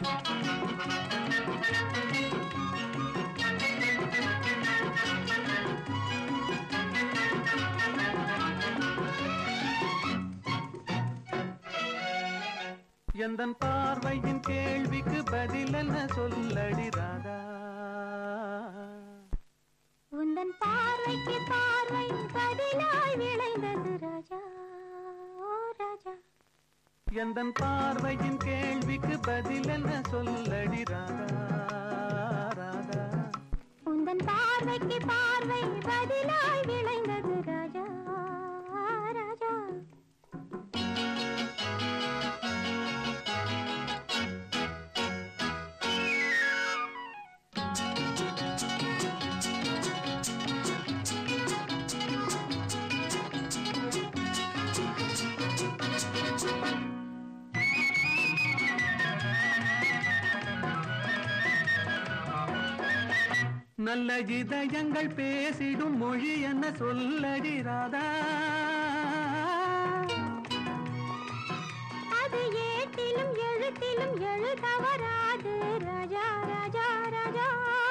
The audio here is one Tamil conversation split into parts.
எந்தன் பார்வையின் கேள்விக்கு பதில் என்ன சொல்லடி ராதா உந்தன் பார்வைக்கு பார்வை பதிலாய் விளைந்தது ராஜா ஓ ராஜா எந்தன் பார்வையின் கேள்விக்கு பதில் என்ன சொல்லடி ராதா ராதா உந்தன் பார்வைக்கு பார்வை பதிலாய் விளைந்தது ராஜா ராஜா நல்ல இதயங்கள் பேசிடும் மொழி என்ன சொல்லடி ராதா அது ஏட்டிலும் எழுத்திலும் எழுத வராது ராஜா ராஜா ராஜா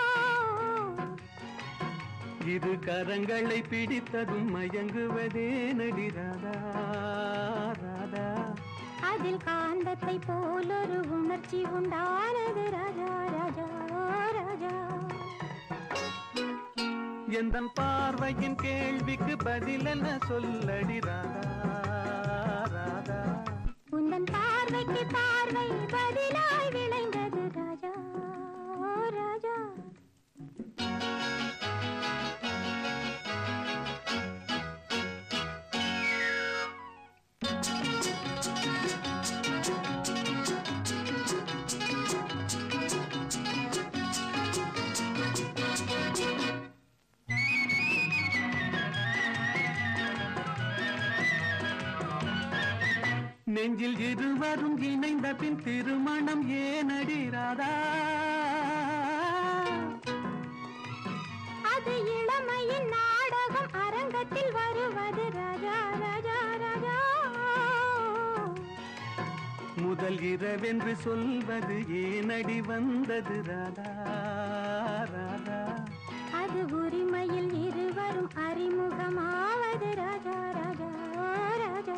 இது கரங்களை பிடித்ததும் மயங்குவதே நடி ராதா ராதா அதில் காந்தத்தை போலொரு உணர்ச்சி உண்டானது ராஜா ராஜா ராஜா எந்தன் பார்வையின் கேள்விக்கு பதில் என்ன சொல்லடி ராதா ராதா உந்தன் பார்வைக்கு பார்வை பதிலாய் விளைந்தது ராஜா ஓ ராஜா நெஞ்சில் இருவரும் இணைந்த பின் திருமணம் ஏனடி ராதா அது இளமையின் நாடகம் அரங்கத்தில் வருவது ராஜா ராஜா ராஜா முதல் இரவென்று சொல்வது ஏனடி வந்தது ராதா ராதா அது உரிமையில் இருவரும் அறிமுகமாவது ராஜா ராஜா ராஜா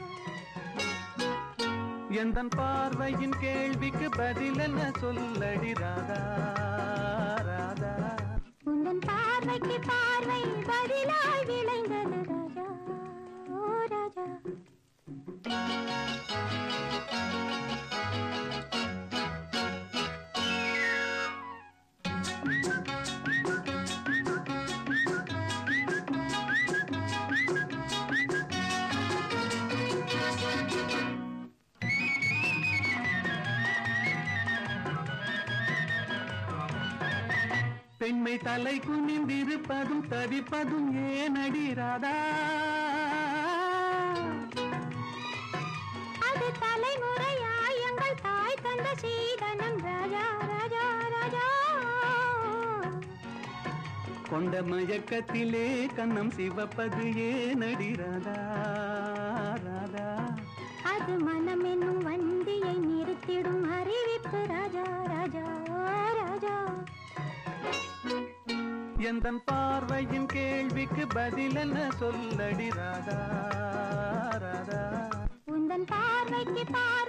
எந்தன் பார்வையின் கேள்விக்கு பதில் என்ன சொல்லடி ராதா ராதா உந்தன் பார்வைக்கு பார்வை பதிலாய் விளைந்தது ராஜா ஓ ராஜா பெண்மை தலை குனிந்திருப்பதும் தவிப்பதும் ஏனடி ராதா அது தலைமுறையாய் எங்கள் தாய் தந்த சீதனம் ராஜா ராஜா ராஜா கொண்ட மயக்கத்திலே கண்ணம் சிவப்பது ஏனடி ராதா ராதா அது மனம் என்னும் வண்டியை நிறுத்திடும் அறிவிப்பு ராஜா ராஜா ராஜா எந்தன் பார்வையின் கேள்விக்கு பதில் என்ன சொல்லடி ராதா ராதா உந்தன் பார்வைக்கு பார்வை